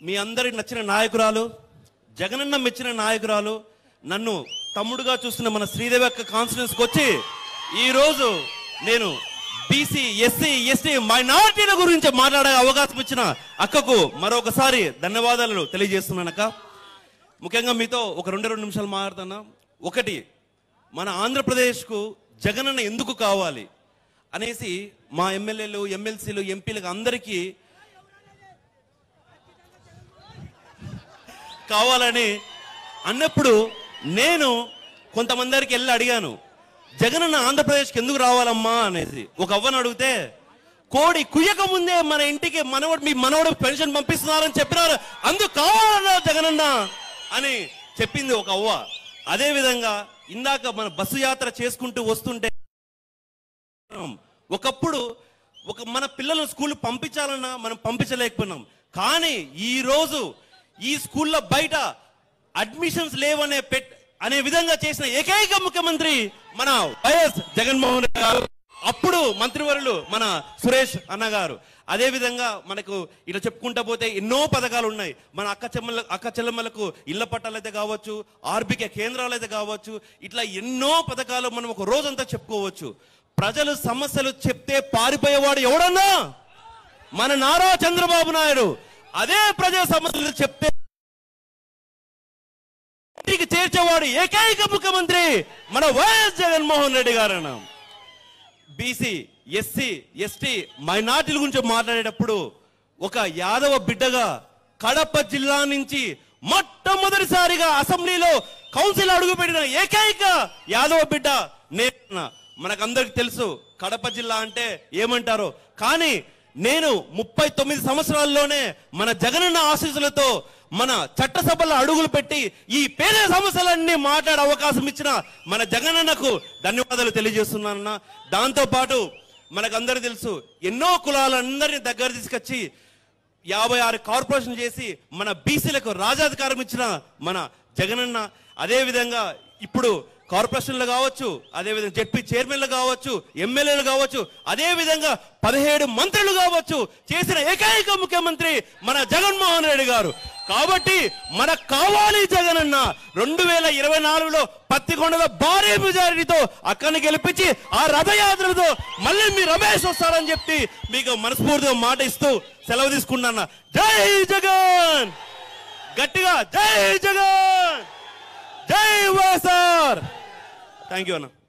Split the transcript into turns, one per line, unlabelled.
మీ అందరికి నచ్చిన నాయకురాలు జగనన్న మెచ్చిన నాయకురాలు నన్ను తమ్ముడుగా చూస్తున్న మన శ్రీదేవి అక్క కాన్ఫరెన్స్కి వచ్చి ఈరోజు నేను బీసీ ఎస్సీ ఎస్టీ మైనార్టీల గురించి మాట్లాడే అవకాశం ఇచ్చిన అక్కకు మరొకసారి ధన్యవాదాలు తెలియజేస్తున్నాను అక్క ముఖ్యంగా మీతో ఒక రెండు రెండు నిమిషాలు మాట్లాడుతున్నా ఒకటి మన ఆంధ్రప్రదేశ్కు జగనన్న ఎందుకు కావాలి అనేసి మా ఎమ్మెల్యేలు ఎమ్మెల్సీలు ఎంపీలకు అందరికీ కావాలని అన్నప్పుడు నేను కొంతమందికి వెళ్ళి అడిగాను జగనన్న ఆంధ్రప్రదేశ్కి ఎందుకు రావాలమ్మా అనేసి ఒక అవ్వను అడిగితే కోడి కుయ్యక ముందే మన ఇంటికి మనవడు మీ మనవడు పెన్షన్ పంపిస్తున్నారని చెప్పినారు అందుకు కావాలన్నా జగనన్న అని చెప్పింది ఒక అవ్వ అదే విధంగా ఇందాక మన బస్సు యాత్ర చేసుకుంటూ వస్తుంటే ఒకప్పుడు ఒక మన పిల్లలను స్కూల్ పంపించాలన్నా మనం పంపించలేకపోయినాం కానీ ఈ రోజు ఈ స్కూల్లో బయట అడ్మిషన్స్ లేవనే పెట్ అనే విధంగా చేసిన ఏకైక ముఖ్యమంత్రి మన వైఎస్ జగన్మోహన్ రెడ్డి గారు అప్పుడు మంత్రివర్యులు మన సురేష్ అన్న గారు అదే విధంగా మనకు ఇలా చెప్పుకుంటా పోతే ఎన్నో పథకాలు ఉన్నాయి మన అక్క చెమ్మల అక్క చెల్లెమ్మలకు ఇళ్ల పట్టాలు అయితే కావచ్చు ఆర్బికే కేంద్రాలు అయితే కావచ్చు ఇట్లా ఎన్నో పథకాలు మనం ఒక రోజంతా చెప్పుకోవచ్చు ప్రజలు సమస్యలు చెప్తే పారిపోయేవాడు ఎవడన్నా మన నారా చంద్రబాబు నాయుడు అదే ప్రజా సమస్యలు చెప్తే ఇంటికి చేర్చేవాడు ఏకైక ముఖ్యమంత్రి మన వైఎస్ జగన్మోహన్ రెడ్డి గారన్న బీసీ ఎస్సీ ఎస్టీ మైనార్టీల గురించి మాట్లాడేటప్పుడు ఒక యాదవ బిడ్డగా కడప జిల్లా నుంచి మొట్టమొదటిసారిగా అసెంబ్లీలో కౌన్సిల్ అడుగుపెట్టిన ఏకైక యాదవ బిడ్డ నేను మనకందరికి తెలుసు కడప జిల్లా అంటే ఏమంటారో కానీ నేను ముప్పై తొమ్మిది సంవత్సరాల్లోనే మన జగనన్న ఆశీస్సులతో మన చట్టసభలో అడుగులు పెట్టి ఈ పేద సమస్యలన్నీ మాట్లాడే అవకాశం ఇచ్చిన మన జగనన్నకు ధన్యవాదాలు తెలియజేస్తున్నానన్న దాంతో పాటు మనకందరూ తెలుసు ఎన్నో కులాలందరినీ దగ్గర తీసుకొచ్చి యాభై ఆరు కార్పొరేషన్ చేసి మన బీసీలకు రాజాధికారం ఇచ్చిన మన జగనన్న అదే విధంగా ఇప్పుడు కార్పొరేషన్లు కావచ్చు అదే విధంగా జెడ్పీ చైర్మన్లు కావచ్చు ఎమ్మెల్యేలు కావచ్చు అదే విధంగా పదిహేడు మంత్రులు కావచ్చు చేసిన ఏకైక ముఖ్యమంత్రి మన జగన్మోహన్ రెడ్డి గారు కాబట్టి మనకు కావాలి జగనన్న రెండు వేల ఇరవై నాలుగులో పత్తికొండలో భారీ మెజారిటీతో అక్కడిని గెలిపించి ఆ రథయాత్రతో మళ్ళీ మీ రమేష్ వస్తారని చెప్పి మీకు మనస్ఫూర్తిగా మాట ఇస్తూ సెలవు తీసుకున్నా జై జగన్ గట్టిగా జై జగన్ జై వైఎస్ఆర్ థ్యాంక్ యూ అన్న